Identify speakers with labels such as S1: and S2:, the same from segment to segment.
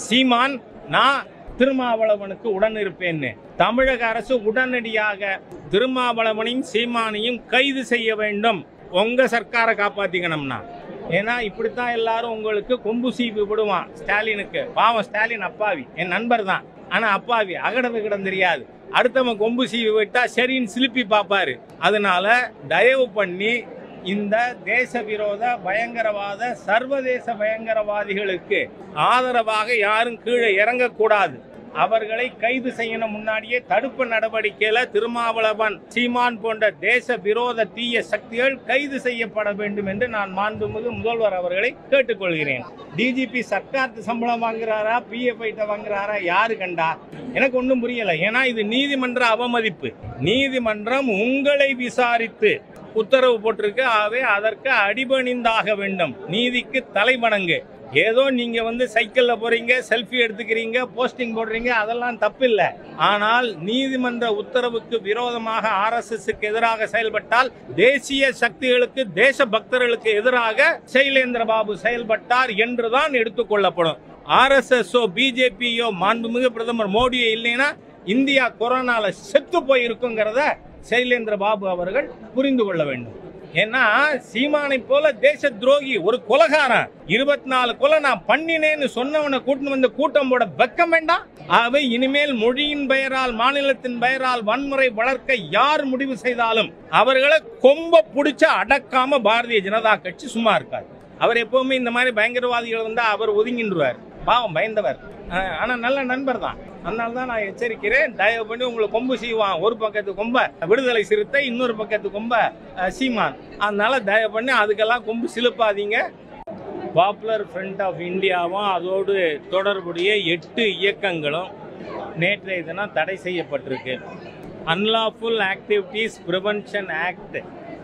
S1: சீமான் நான் திருமாவளவனுக்கு உடன் இருப்பேன்னு தமிழக அரசு உடனடியாக திருமாவளவனையும் சீமானையும் கைது செய்ய வேண்டும் உங்க சர்க்காரை காப்பாத்திக்கணும்னா ஏன்னா இப்படித்தான் எல்லாரும் உங்களுக்கு கொம்பு சீவி விடுவான் ஸ்டாலினுக்கு பாவம் ஸ்டாலின் அப்பாவி என் நண்பர் தான் ஆனா அப்பாவி அகட விகடம் தெரியாது அடுத்தவன் கொம்பு சீவி விட்டா சரின்னு சிலுப்பி பார்ப்பாரு அதனால தயவு பண்ணி இந்த தேச விரோத பயங்கரவாத சர்வதேச பயங்கரவாதிகளுக்கு ஆதரவாக யாரும் கீழே இறங்கக்கூடாது அவர்களை கைது செய்யணும் முன்னாடியே தடுப்பு நடவடிக்கையில திருமாவளவன் சீமான் போன்ற தேச விரோத தீய சக்திகள் கைது செய்யப்பட வேண்டும் என்று நான் மாண்புமிகு முதல்வர் அவர்களை கேட்டுக்கொள்கிறேன் டிஜிபி சர்க்கார் சம்பளம் வாங்குறாரா பிஎஃப் வாங்குறாரா யாரு கண்டா எனக்கு ஒன்றும் புரியல ஏன்னா இது நீதிமன்ற அவமதிப்பு நீதிமன்றம் உங்களை விசாரித்து உத்தரவு போட்டிருக்கு ஆகவே அதற்கு அடிபணிந்தாக வேண்டும் நீதிக்கு தலைவணங்கு ஏதோ நீங்க வந்து சைக்கிள்ல போறீங்க செல்ஃபி எடுத்துக்கிறீங்க போஸ்டிங் போடுறீங்க அதெல்லாம் தப்பில்லை ஆனால் நீதிமன்ற உத்தரவுக்கு விரோதமாக ஆர்எஸ்எஸ்க்கு எதிராக செயல்பட்டால் தேசிய சக்திகளுக்கு தேச பக்தர்களுக்கு எதிராக சைலேந்திர பாபு செயல்பட்டார் என்றுதான் எடுத்துக்கொள்ளப்படும் ஆர்எஸ்எஸ்ஓ பிஜேபியோ மாண்புமிகு பிரதமர் மோடியோ இல்லைன்னா இந்தியா கொரோனால செத்து போயிருக்குங்கிறத சைலேந்திர பாபு அவர்கள் புரிந்து கொள்ள வேண்டும் ஏன்னா சீமானை போல தேச துரோகி ஒரு கொலகாரன் இருபத்தி நாலு கொலை நான் பண்ணினேன்னு சொன்னவனை கூட்டின்னு வந்து கூட்டம் போட வெக்கம் வேண்டாம் ஆகவே இனிமேல் மொழியின் பெயரால் மாநிலத்தின் பெயரால் வன்முறை வளர்க்க யார் முடிவு செய்தாலும் அவர்களை கொம்ப புடிச்சு அடக்காம பாரதிய ஜனதா கட்சி சும்மா இருக்காது அவர் எப்பவுமே இந்த மாதிரி பயங்கரவாதிகள் வந்தா அவர் ஒதுங்கின்றுவார் பாவம் பயந்தவர் ஆஹ் ஆனா நல்ல நண்பர் தான் அதனால தான் நான் எச்சரிக்கிறேன் தயவு பண்ணி உங்களை கொம்பு செய்வான் ஒரு பக்கத்து கொம்ப விடுதலை சிறுத்தை இன்னொரு பக்கத்து கொம்ப அஹ், சீமான் அதனால தயவு பண்ணி அதுக்கெல்லாம் கொம்பு சிலுப்பாதீங்க பாப்புலர் ஃப்ரண்ட் ஆஃப் இந்தியாவும் அதோடு தொடர்புடைய எட்டு இயக்கங்களும் நேற்றைய தினம் தடை செய்யப்பட்டிருக்கு அன்லாஃபுல் ஆக்டிவிட்டீஸ் ப்ரிவென்ஷன் ஆக்ட்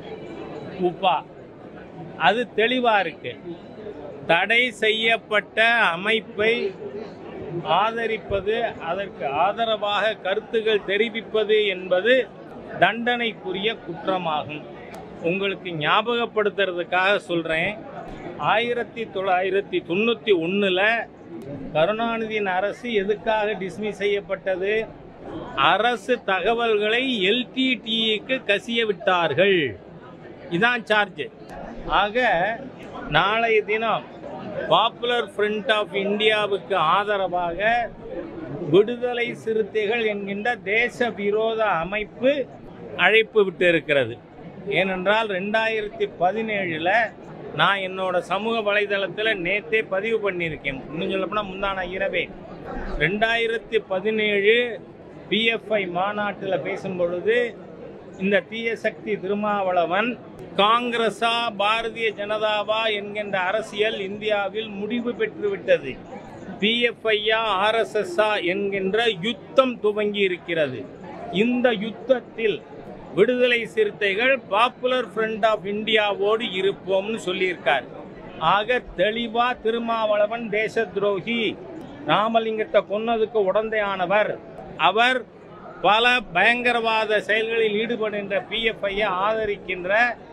S1: உப்பா அது தெளிவா இருக்கு தடை செய்யப்பட்ட அமைப்பை ஆதரிப்பது அதற்கு ஆதரவாக கருத்துகள் தெரிவிப்பது என்பது தண்டனைக்குரிய குற்றமாகும் உங்களுக்கு ஞாபகப்படுத்துறதுக்காக சொல்றேன் ஆயிரத்தி தொள்ளாயிரத்தி தொண்ணூத்தி ஒண்ணுல கருணாநிதியின் அரசு எதுக்காக டிஸ்மிஸ் செய்யப்பட்டது அரசு தகவல்களை எல்டிடிக்கு கசிய விட்டார்கள் இதான் சார்ஜ் ஆக நாளைய தினம் பாப்புலர் ஃப்ரண்ட் ஆஃப் இந்தியாவுக்கு ஆதரவாக விடுதலை சிறுத்தைகள் என்கின்ற தேச விரோத அமைப்பு அழைப்பு விட்டு இருக்கிறது ஏனென்றால் ரெண்டாயிரத்தி பதினேழுல நான் என்னோட சமூக வலைதளத்தில் நேத்தே பதிவு பண்ணியிருக்கேன் இன்னும் சொல்லப்போனால் முந்தான இரவே ரெண்டாயிரத்தி பதினேழு பிஎஃப்ஐ மாநாட்டில் பேசும் பொழுது இந்த தீய சக்தி திருமாவளவன் காங்கிரஸா பாரதிய ஜனதாவா என்கின்ற அரசியல் இந்தியாவில் முடிவு பெற்றுவிட்டது பிஎஃப்ஐயா ஆர்எஸ்எஸ்ஆ என்கின்ற யுத்தம் துவங்கி இருக்கிறது இந்த யுத்தத்தில் விடுதலை சிறுத்தைகள் பாப்புலர் ஃப்ரண்ட் ஆஃப் இந்தியாவோடு இருப்போம்னு சொல்லியிருக்கார் ஆக தெளிவா திருமாவளவன் தேச துரோகி ராமலிங்கத்தை கொன்னதுக்கு உடந்தையானவர் அவர் பல பயங்கரவாத செயல்களில் ஈடுபடுகின்ற பிஎஃப்ஐயை ஆதரிக்கின்ற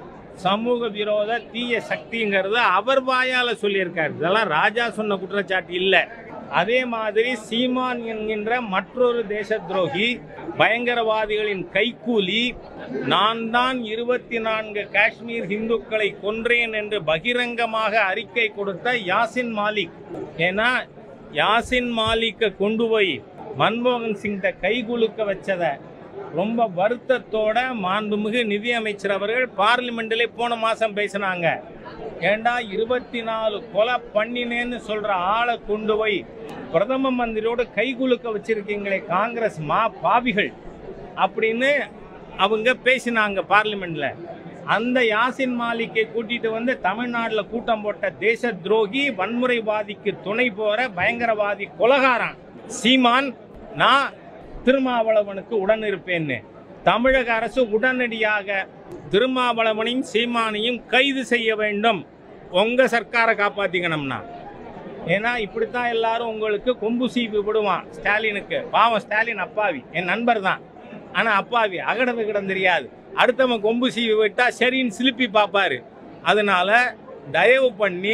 S1: சமூக விரோத தீய சக்திங்கிறது அவர் வாயால சொல்லியிருக்காரு இதெல்லாம் ராஜா சொன்ன குற்றச்சாட்டு இல்லை அதே மாதிரி சீமான் என்கின்ற மற்றொரு தேச துரோகி பயங்கரவாதிகளின் கைக்கூலி நான் தான் இருபத்தி நான்கு காஷ்மீர் இந்துக்களை கொன்றேன் என்று பகிரங்கமாக அறிக்கை கொடுத்த யாசின் மாலிக் ஏன்னா யாசின் மாலிக்கை கொண்டு போய் மன்மோகன் சிங்கிட்ட கைகுலுக்க வச்சத ரொம்ப வருத்தத்தோட மாண்புமிகு நிதி அமைச்சர் அவர்கள் பார்லிமெண்ட்டிலே போன மாசம் பேசினாங்க ஏண்டா இருபத்தி நாலு கொலை பண்ணினேன்னு சொல்ற ஆளை கொண்டு போய் பிரதம மந்திரியோட கைகுலுக்க வச்சிருக்கீங்களே காங்கிரஸ் மா பாவிகள் அப்படின்னு அவங்க பேசினாங்க பார்லிமெண்ட்ல அந்த யாசின் மாலிக்கை கூட்டிட்டு வந்து தமிழ்நாட்டில் கூட்டம் போட்ட தேச துரோகி வன்முறைவாதிக்கு துணை போற பயங்கரவாதி கொலகாரன் சீமான் நான் திருமாவளவனுக்கு உடன் இருப்பேன்னு தமிழக அரசு உடனடியாக திருமாவளவனையும் சீமானையும் கைது செய்ய வேண்டும் உங்க சர்க்காரை காப்பாத்திக்கணும்னா ஏன்னா இப்படித்தான் எல்லாரும் உங்களுக்கு கொம்பு சீவி விடுவான் ஸ்டாலினுக்கு பாவம் ஸ்டாலின் அப்பாவி என் நண்பர் தான் ஆனா அப்பாவி அகட விகடம் தெரியாது அடுத்தவன் கொம்பு சீவி விட்டா சரின்னு சிலுப்பி பார்ப்பாரு அதனால தயவு பண்ணி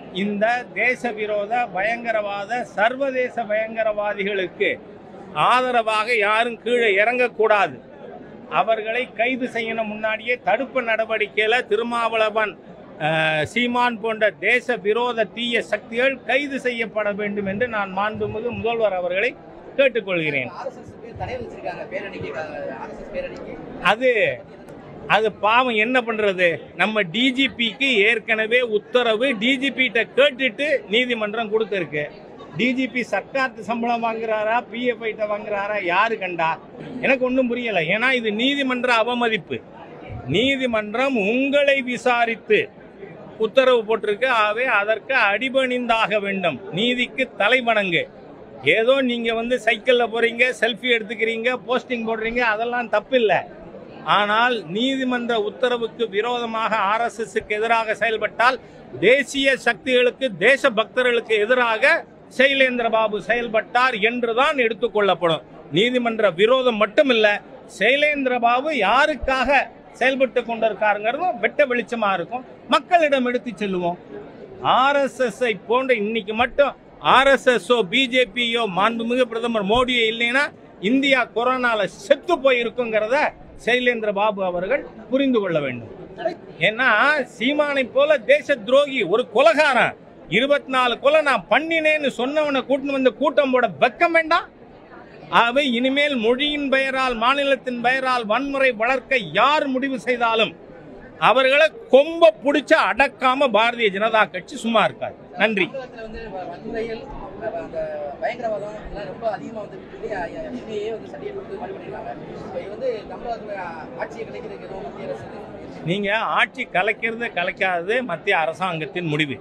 S1: இந்த தேச விரோத பயங்கரவாத சர்வதேச பயங்கரவாதிகளுக்கு ஆதரவாக யாரும் கீழே இறங்கக்கூடாது அவர்களை கைது செய்யணும் முன்னாடியே தடுப்பு நடவடிக்கையில திருமாவளவன் அஹ், சீமான் போன்ற தேச விரோத தீய சக்திகள் கைது செய்யப்பட வேண்டும் என்று நான் மாண்புமிகு முதல்வர் அவர்களை கேட்டுக்கொள்கிறேன்
S2: ஆர்எஸ்எஸ்க்கு தடை வச்சிருக்காங்க பேரணிக்கு ஆர்எஸ்எஸ் பேரணிக்கு
S1: அது அது பாவம் என்ன பண்றது நம்ம டிஜிபிக்கு ஏற்கனவே உத்தரவு டிஜிபி கிட்ட கேட்டுட்டு நீதிமன்றம் கொடுத்திருக்கு டிஜிபி சர்க்கார்த்து சம்பளம் வாங்குறாரா பிஎஃப் கிட்ட வாங்குறாரா யாரு கண்டா எனக்கு ஒன்றும் புரியல ஏன்னா இது நீதிமன்ற அவமதிப்பு நீதிமன்றம் உங்களை விசாரித்து உத்தரவு போட்டிருக்கு ஆகவே அதற்கு அடிபணிந்தாக வேண்டும் நீதிக்கு தலைவணங்கு ஏதோ நீங்க வந்து சைக்கிள்ல போறீங்க செல்ஃபி எடுத்துக்கிறீங்க போஸ்டிங் போடுறீங்க அதெல்லாம் தப்பில்லை ஆனால் நீதிமன்ற உத்தரவுக்கு விரோதமாக ஆர்எஸ்எஸ்க்கு எதிராக செயல்பட்டால் தேசிய சக்திகளுக்கு தேச பக்தர்களுக்கு எதிராக சைலேந்திர பாபு செயல்பட்டார் என்றுதான் எடுத்துக்கொள்ளப்படும் நீதிமன்ற விரோதம் மட்டுமில்ல சைலேந்திர பாபு யாருக்காக செயல்பட்டு கொண்டிருக்காருங்கிறதும் வெட்ட வெளிச்சமா இருக்கும் மக்களிடம் எடுத்து செல்லுவோம் ஆர்எஸ்எஸ் போன்ற இன்னைக்கு மட்டும் ஆர்எஸ்எஸ்ஓ பிஜேபியோ மாண்புமிகு பிரதமர் மோடியோ இல்லைன்னா இந்தியா கொரோனால செத்து போயிருக்குங்கிறத சைலேந்திர பாபு அவர்கள் புரிந்து கொள்ள வேண்டும் ஏன்னா சீமானை போல தேச துரோகி ஒரு கொலகாரன் இருபத்தி நாலு கொலை நான் பண்ணினேன்னு சொன்னவனை கூட்டின்னு வந்து கூட்டம் போட வெக்கம் வேண்டாம் ஆகவே இனிமேல் மொழியின் பெயரால் மாநிலத்தின் பெயரால் வன்முறை வளர்க்க யார் முடிவு செய்தாலும் அவர்களை கொம்ப பிடிச்ச அடக்காம பாரதிய ஜனதா கட்சி சும்மா இருக்காது நன்றி
S2: தமிழகத்துல வந்து வ- வன்முறைகள் அஹ் அந்த பயங்கரவாதம் இதெல்லாம் ரொம்ப அதிகமா வந்து என்ஐஏ வந்து சர்டிஃபிகேட் கொடுத்து மாதிரி பண்ணிருக்காங்க இப்போ இது வந்து தமிழகத்துல ஆட்சியை கிடைக்கிறதுக்கு எதுவும் மத்திய அரசு
S1: நீங்க ஆட்சி கலைக்கிறது கலைக்காதது மத்திய அரசாங்கத்தின் முடிவு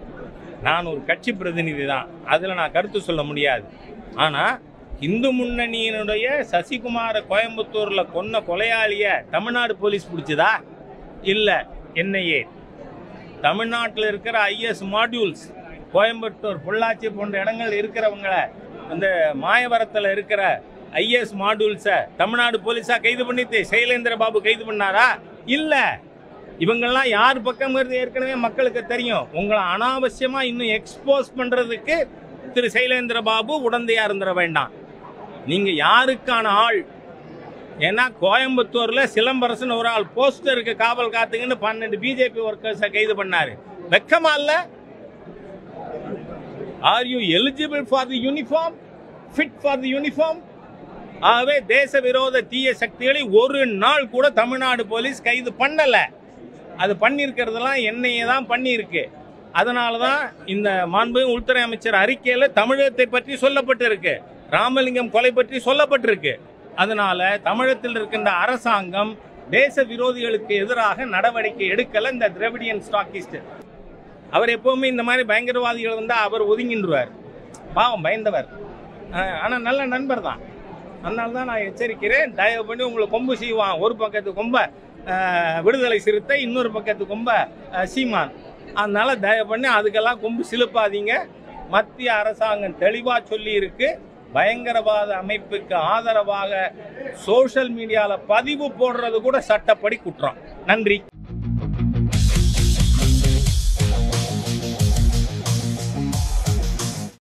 S1: நான் ஒரு கட்சி பிரதிநிதி தான் அதுல நான் கருத்து சொல்ல முடியாது ஆனா இந்து முன்னணியினுடைய சசிகுமார கோயம்புத்தூர்ல கொன்ன கொலையாளிய தமிழ்நாடு போலீஸ் பிடிச்சதா இல்ல என்னையே தமிழ்நாட்டில் இருக்கிற ஐஎஸ் மாடியூல்ஸ் கோயம்புத்தூர் பொள்ளாச்சி போன்ற இடங்கள் இருக்கிறவங்கள அந்த மாயவரத்தில் இருக்கிற ஐஎஸ் மாடியூல்ஸை தமிழ்நாடு போலீஸா கைது பண்ணிட்டு சைலேந்திர பாபு கைது பண்ணாரா இல்ல இவங்கெல்லாம் யார் பக்கம்ங்கிறது ஏற்கனவே மக்களுக்கு தெரியும் உங்களை அனாவசியமா இன்னும் எக்ஸ்போஸ் பண்றதுக்கு திரு சைலேந்திர பாபு உடந்தையா இருந்துட வேண்டாம் நீங்க யாருக்கான ஆள் ஏன்னா கோயம்புத்தூர்ல சிலம்பரசன் ஒரு ஆள் போஸ்டருக்கு காவல் காத்துங்கன்னு பன்னெண்டு பிஜேபி ஒர்க்கர்ஸை கைது பண்ணாரு வெக்கமா இல்ல are you eligible for the uniform fit for the uniform ஆகவே தேச விரோத தீய சக்திகளை ஒரு நாள் கூட தமிழ்நாடு போலீஸ் கைது பண்ணல அது பண்ணியிருக்கிறதெல்லாம் என்னையே தான் பண்ணியிருக்கு அதனால தான் இந்த மாண்பு உள்துறை அமைச்சர் அறிக்கையில தமிழகத்தை பற்றி சொல்லப்பட்டிருக்கு ராமலிங்கம் கொலை பற்றி சொல்லப்பட்டிருக்கு அதனால தமிழகத்தில் இருக்கின்ற அரசாங்கம் தேச விரோதிகளுக்கு எதிராக நடவடிக்கை எடுக்கல இந்த திராவிடியன் ஸ்டாக்கிஸ்ட் அவர் எப்பவுமே இந்த மாதிரி பயங்கரவாதிகள் வந்தா அவர் ஒதுங்கின்றுவார் பாவம் பயந்தவர் அஹ், ஆனா நல்ல நண்பர் தான் அதனால தான் நான் எச்சரிக்கிறேன் தயவு பண்ணி உங்களை கொம்பு செய்வான் ஒரு பக்கத்து கொம்ப அஹ், விடுதலை சிறுத்தை இன்னொரு பக்கத்து கொம்ப அஹ், சீமான் அதனால தயவு பண்ணி அதுக்கெல்லாம் கொம்பு சிலுப்பாதீங்க மத்திய அரசாங்கம் தெளிவா சொல்லி இருக்கு பயங்கரவாத அமைப்புக்கு ஆதரவாக சோஷியல் மீடியால பதிவு போடுறது கூட சட்டப்படி குற்றம் நன்றி